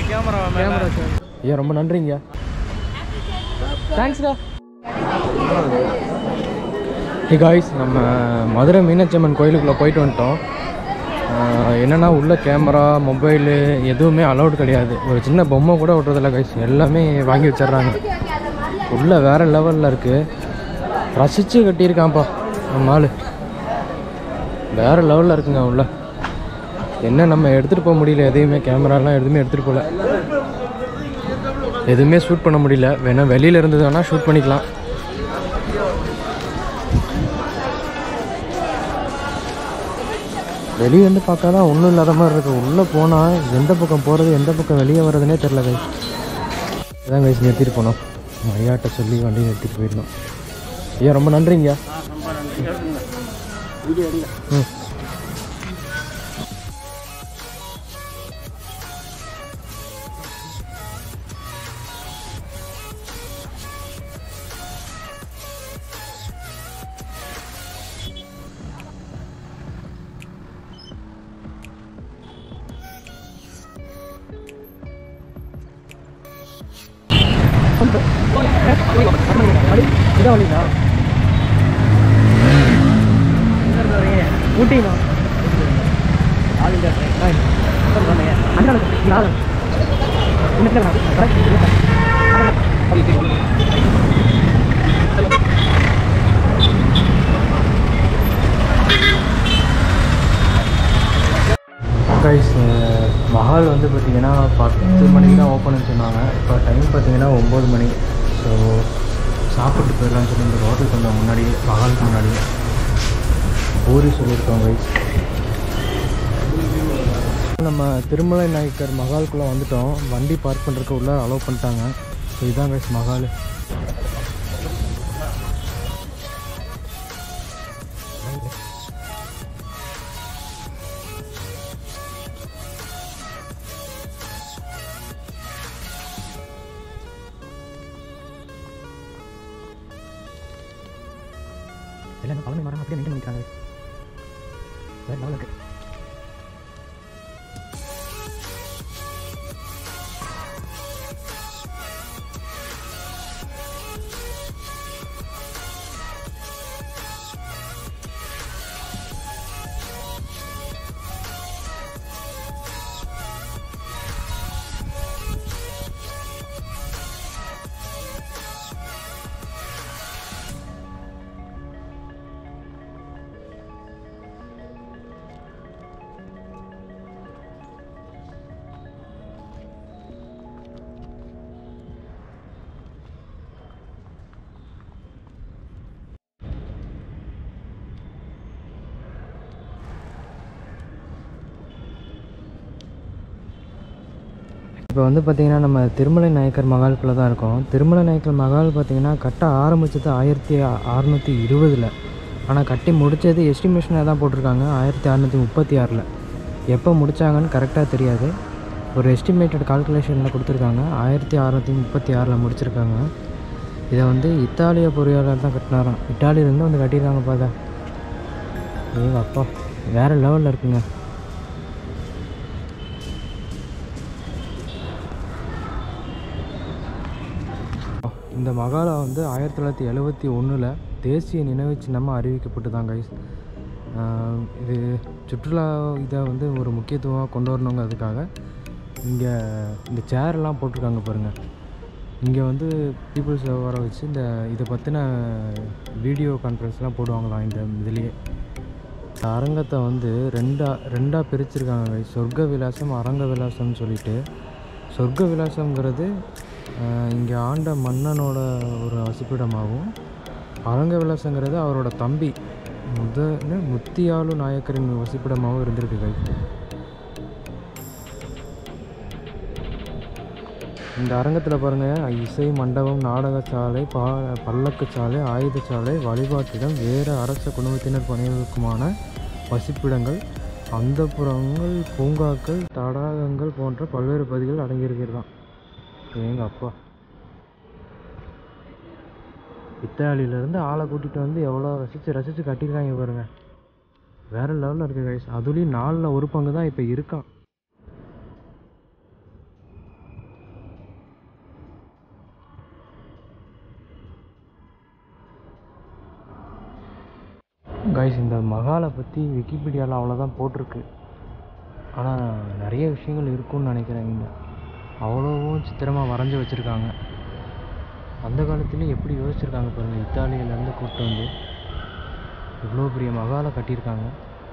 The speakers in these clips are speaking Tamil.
கேமரா கேமரா சார் ஐயா ரொம்ப நன்றிங்க தேங்க்ஸ்டா ஹே காய்ஸ் நம்ம மதுரை மீனாட்சி அம்மன் கோயிலுக்குள்ளே போயிட்டு வந்துட்டோம் ஆஹ் என்னன்னா உள்ள கேமரா மொபைலு எதுவுமே அலௌட் கிடையாது ஒரு சின்ன பொம்மை கூட விட்றதில்ல கைஸ் எல்லாமே வாங்கி வச்சிடுறாங்க உள்ள வேற லெவலில் இருக்குது ரசித்து கட்டியிருக்கான்ப்பா நம்ம ஆள் வேற லெவலில் இருக்குங்க உள்ள என்ன நம்ம எடுத்துகிட்டு போக முடியல எதையுமே கேமராலாம் எதுவுமே எடுத்துகிட்டு போகல எதுவுமே ஷூட் பண்ண முடியல வேணால் வெளியில் இருந்தது வேணால் ஷூட் பண்ணிக்கலாம் வெளியே வந்து பார்த்தா தான் ஒன்றும் இல்லாத மாதிரி இருக்குது உள்ளே போனால் எந்த பக்கம் போகிறது எந்த பக்கம் வெளியே வர்றதுனே தெரில கை இதான் கைஸ் நிறுத்திட்டு போனோம் ஐயாட்ட சொல்லி வண்டி நிறுத்திட்டு போயிடணும் ஐயா ரொம்ப நன்றிங்க ம் இதான் வழிங்களா ஊட்டிண்ணா கைஸ் மஹால் வந்து பார்த்தீங்கன்னா பத்து மணிக்கு தான் ஓப்பன் சொன்னாங்க இப்போ டைம் பார்த்தீங்கன்னா ஒம்பது மணி ஸோ சாப்பிட்டு போயிடலாம்னு சொல்லி இந்த ஹோட்டலுக்கு வந்தோம் முன்னாடி மஹாலுக்கு முன்னாடி பூரி சொல்லியிருக்கோம் கைஸ் நம்ம திருமலை நாயக்கர் மகாலுக்குள்ளே வந்துட்டோம் வண்டி பார்க் பண்ணுறதுக்கு உள்ளே அலோவ் பண்ணிட்டாங்க ஸோ இதான் கைஸ் மகால் எல்லாமே பழமை மரம் அப்படியே மெயின்டைன் பண்ணிக்கிறாங்க வேறு லெவலில் இருக்கு இப்போ வந்து பார்த்திங்கன்னா நம்ம திருமலை நாயக்கர் மகாலுக்குள்ளே தான் இருக்கோம் திருமலை நாயக்கர் மகால் பார்த்திங்கன்னா கட்ட ஆரம்பித்தது ஆயிரத்தி அறநூற்றி இருபதில் ஆனால் கட்டி முடித்தது எஸ்டிமேஷனாக தான் போட்டிருக்காங்க ஆயிரத்தி அறநூற்றி முப்பத்தி ஆறில் எப்போ முடித்தாங்கன்னு கரெக்டாக தெரியாது ஒரு எஸ்டிமேட்டட் கால்குலேஷனில் கொடுத்துருக்காங்க ஆயிரத்தி அறநூற்றி முப்பத்தி ஆறில் முடிச்சிருக்காங்க இதை வந்து இத்தாலிய பொறியாளர் தான் கட்டினாராம் இத்தாலியிலேருந்து வந்து கட்டியிருக்காங்க பார்த்தா ஏங்க அப்பா வேறு லெவலில் இருக்குங்க இந்த மகாலா வந்து ஆயிரத்தி தொள்ளாயிரத்தி எழுபத்தி ஒன்றில் தேசிய நினைவு சின்னமாக அறிவிக்கப்பட்டுதான் கைஸ் இது சுற்றுலா இதை வந்து ஒரு முக்கியத்துவமாக கொண்டு வரணுங்கிறதுக்காக இங்கே இந்த சேர்லாம் போட்டிருக்காங்க பாருங்கள் இங்கே வந்து பீப்புள்ஸ் வர வச்சு இந்த இதை பற்றின வீடியோ கான்ஃபரன்ஸ்லாம் போடுவாங்களாம் இந்த இதுலேயே இந்த அரங்கத்தை வந்து ரெண்டா ரெண்டாக பிரிச்சிருக்காங்க guys. சொர்க்க விலாசம் அரங்க விலாசம்னு சொல்லிட்டு சொர்க்க விலாசம்ங்கிறது இங்கே ஆண்ட மன்னனோட ஒரு வசிப்பிடமாகவும் அரங்க விலாசங்கிறது அவரோட தம்பி முதல்ல முத்தியாலு நாயக்கரின் வசிப்பிடமாகவும் இருந்திருக்கு guys. இந்த அரங்கத்தில் பாருங்கள் இசை மண்டபம் நாடகசாலை பா பல்லக்குச்சாலை ஆயுதச்சாலை வழிபாட்டிடம் வேறு அரச குடும்பத்தினர் பணிகளுக்குமான வசிப்பிடங்கள் அந்தப்புறங்கள் பூங்காக்கள் தடாகங்கள் போன்ற பல்வேறு பகுதிகள் அடங்கியிருக்கிறதாம் எங்க அப்பா இத்தாலியிலேருந்து ஆளை கூட்டிகிட்டு வந்து எவ்வளோ ரசித்து ரசித்து கட்டியிருக்காங்க பாருங்க வேறு லெவலில் இருக்குது கைஸ் அதுலேயும் நாலில் ஒரு பங்கு தான் இப்போ இருக்கான் கைஸ் இந்த மகாலை பற்றி விக்கிபீடியாவில் அவ்வளோதான் போட்டிருக்கு ஆனால் நிறைய விஷயங்கள் இருக்கும்னு நினைக்கிறேன் இங்கே அவ்வளோவும் சித்திரமாக வரைஞ்சி வச்சுருக்காங்க அந்த காலத்துலேயும் எப்படி யோசிச்சிருக்காங்க பாருங்கள் இத்தாலியிலேருந்து கூப்பிட்டு வந்து இவ்வளோ பெரிய மகாலை கட்டியிருக்காங்க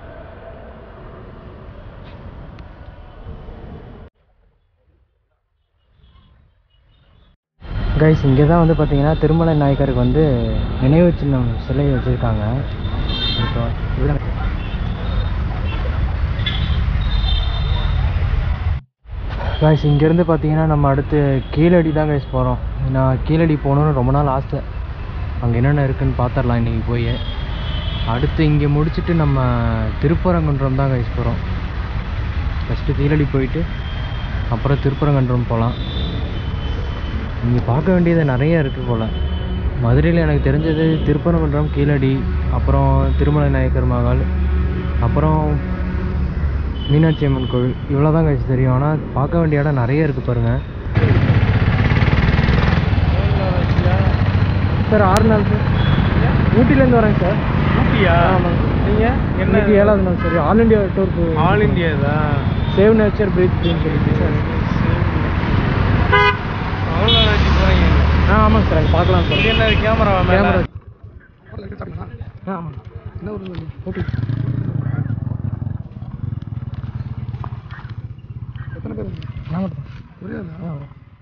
கைஸ் இங்கே தான் வந்து பார்த்தீங்கன்னா திருமலை நாயக்கருக்கு வந்து நினைவு சின்னம் சிலை வச்சுருக்காங்க இப்போ இவ்வளோ கைஸ் இங்கேருந்து பார்த்தீங்கன்னா நம்ம அடுத்து கீழடி தான் கைஸ் போகிறோம் நான் கீழடி போகணுன்னு ரொம்ப நாள் ஆசை அங்கே என்னென்ன இருக்குன்னு பார்த்துடலாம் இன்றைக்கி போய் அடுத்து இங்கே முடிச்சுட்டு நம்ம திருப்பரங்குன்றம் தான் கைஸ் போகிறோம் ஃபஸ்ட்டு கீழடி போயிட்டு அப்புறம் திருப்பரங்குன்றம் போகலாம் இங்கே பார்க்க வேண்டியது நிறைய இருக்குது போல் மதுரையில் எனக்கு தெரிஞ்சது திருப்பரங்குன்றம் கீழடி அப்புறம் திருமலை நாயக்கர் மகால் அப்புறம் மீனாட்சி அம்மன் கோவில் இவ்வளோ தான் கழிச்சு தெரியும் ஆனால் பார்க்க வேண்டிய இடம் நிறைய இருக்குது பாருங்கள் சார் ஆறு நாள் சார் ஊட்டிலேருந்து வரேங்க சார் ஊட்டியா ஆமாங்க. நீங்க என்ன இன்னைக்கு ஏழாவது நாள் sir all India tour all India தான் சேவ் நேச்சர் பிரீத் அப்படின்னு சொல்லிட்டு சார் அவ்வளோ போறீங்க ஆ ஆமாங்க சார் அங்கே பார்க்கலாம் சார் இது என்ன கேமரா கேமரா கேமரா ஆ ஆமாம் என்ன ஒரு ஊட்டி எத்தனை பேர் நான் மட்டும் ஒரே ஆ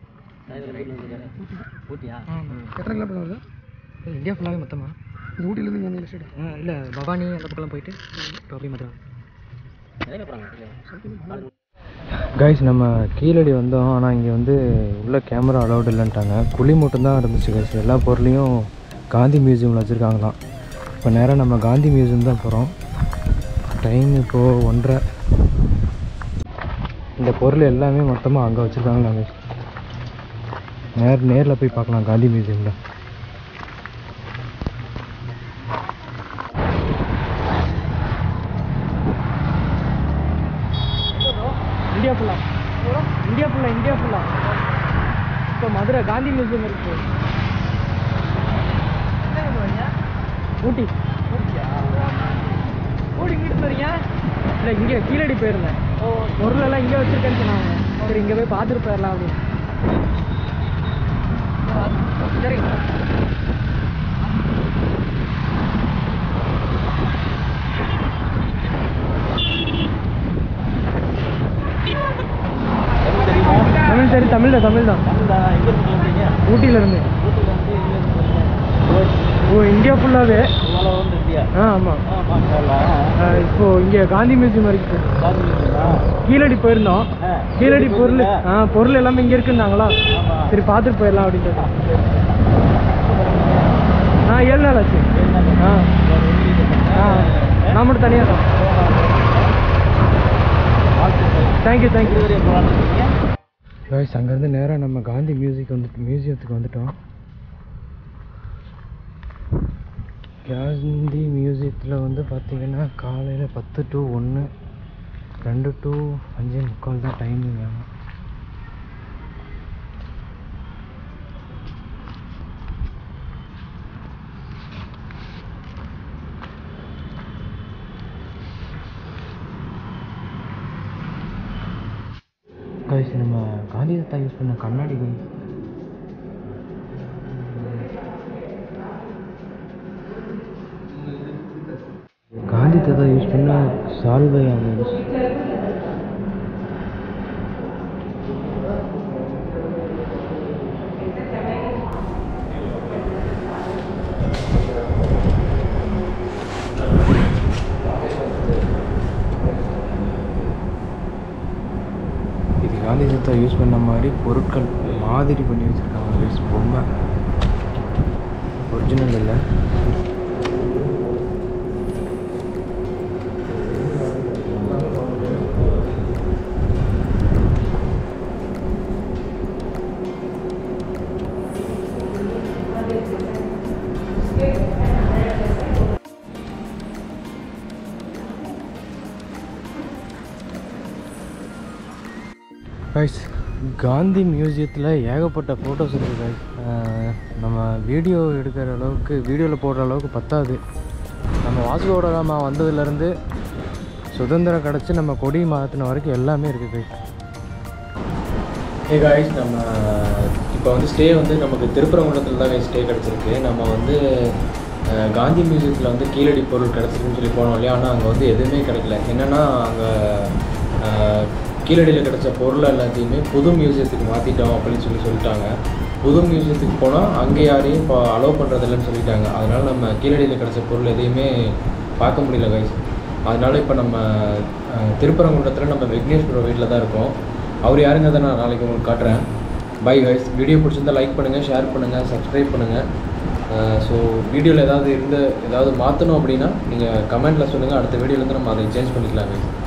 ஊட்டியா ஆ எத்தனை கிலோமீட்டர் வருது இந்தியா ஃபுல்லாகவே மொத்தமாக இந்த ஊட்டிலேருந்து இங்கே ஸ்டேட் ஆ இல்லை பவானி அந்த பக்கம்லாம் போயிட்டு இப்போ அப்படியே மதுரை கைஸ் நம்ம கீழடி வந்தோம் ஆனால் இங்கே வந்து உள்ள கேமரா அலௌட் இல்லைன்ட்டாங்க குழி மட்டும்தான் இருந்துச்சு கைஸ் எல்லா பொருளையும் காந்தி மியூசியமில் வச்சுருக்காங்களாம் இப்போ நேராக நம்ம காந்தி மியூசியம் தான் போகிறோம் டைம் இப்போது ஒன்றரை இந்த பொருள் எல்லாமே மொத்தமாக அங்கே வச்சுருக்காங்களா கைஸ் நேர் நேரில் போய் பார்க்கலாம் காந்தி மியூசியமில் இந்தியா ஃபுல்லா இந்தியா ஃபுல்லா இந்தியா ஃபுல்லா இப்போ மதுரை காந்தி மியூசியம் இருக்கு ஊட்டி ஊட்டி இங்கிட்டு வரீங்க இல்லை இங்கே கீழடி போயிருந்தேன் பொருள் எல்லாம் இங்கே வச்சிருக்கேன்னு சொன்னாங்க சரி இங்கே போய் பார்த்துட்டு போயிடலாம் அப்படின்னு சரி தமிழ் சரி தமிழ் தான் தமிழ் தான் ஊட்டியில இருந்து ஓ இந்தியா ஃபுல்லாகவே ஆ ஆமாம் இப்போ இங்கே காந்தி மியூசியம் வரைக்கும் கீழடி போயிருந்தோம் கீழடி பொருள் ஆ பொருள் எல்லாமே இங்கே இருக்குன்னாங்களா சரி பார்த்துட்டு போயிடலாம் அப்படின்ட்டு ஆ ஏழு நாள் ஆச்சு ஆ ஆ நான் மட்டும் தனியாக தான் தேங்க்யூ தேங்க்யூ கைஸ் அங்கேருந்து நேராக நம்ம காந்தி மியூசிக் வந்துட்டு மியூசியத்துக்கு வந்துட்டோம் காந்தி மியூசியத்தில் வந்து பார்த்தீங்கன்னா காலையில் பத்து டு ஒன்று ரெண்டு டு அஞ்சே முக்கால் தான் டைமிங் ஆகும் கைஸ் நம்ம காந்தி தாத்தா யூஸ் பண்ண கண்ணாடி கைஸ் காந்தி தாத்தா யூஸ் பண்ண சால்வை அவங்க இது காந்தி தாத்தா யூஸ் பண்ண மாதிரி பொருட்கள் மாதிரி பண்ணி வச்சுருக்காங்க கைஸ் பொம்மை ஒரிஜினல் இல்லை கைஸ் காந்தி மியூசியத்தில் ஏகப்பட்ட ஃபோட்டோஸ் இருக்குது கைஸ் நம்ம வீடியோ எடுக்கிற அளவுக்கு வீடியோவில் போடுற அளவுக்கு பத்தாது நம்ம நம்ம வாசுகோட காமா வந்ததுலேருந்து சுதந்திரம் கிடச்சி நம்ம கொடி மாற்றின வரைக்கும் எல்லாமே இருக்குது ஏ காய்ஸ் நம்ம இப்போ வந்து ஸ்டே வந்து நமக்கு திருப்பரங்குன்றத்தில் தான் ஸ்டே கிடச்சிருக்கு நம்ம வந்து அஹ், காந்தி மியூசியத்தில் வந்து கீழடி பொருள் கிடச்சிருக்குன்னு சொல்லி போனோம் இல்லையா ஆனால் அங்கே வந்து எதுவுமே கிடைக்கல என்னென்னா அங்கே கீழடியில் கிடச்ச பொருள் எல்லாத்தையுமே புது மியூசியத்துக்கு மாற்றிட்டோம் அப்படின்னு சொல்லி சொல்லிட்டாங்க புது மியூசியத்துக்கு போனால் அங்கே யாரையும் இப்போ அலோவ் பண்ணுறதில்லன்னு சொல்லிட்டாங்க அதனால் நம்ம கீழடியில் கிடச்ச பொருள் எதையுமே பார்க்க முடியல கைஸ் அதனால் இப்போ நம்ம அஹ், திருப்பரங்குன்றத்தில் நம்ம விக்னேஷ் ப்ரோ வீட்டில் தான் இருக்கோம் அவர் யாருங்கிறத நான் நாளைக்கு உங்களுக்கு காட்டுறேன் பை கைஸ் வீடியோ பிடிச்சிருந்தா லைக் பண்ணுங்கள் ஷேர் பண்ணுங்கள் சப்ஸ்கிரைப் பண்ணுங்கள் ஸோ வீடியோவில் ஏதாவது இருந்து ஏதாவது மாற்றணும் அப்படின்னா நீங்கள் கமெண்ட்டில் சொல்லுங்கள் அடுத்த வீடியோலேருந்து நம்ம அதை சேஞ்ச் பண்ணிக்கலாம் guys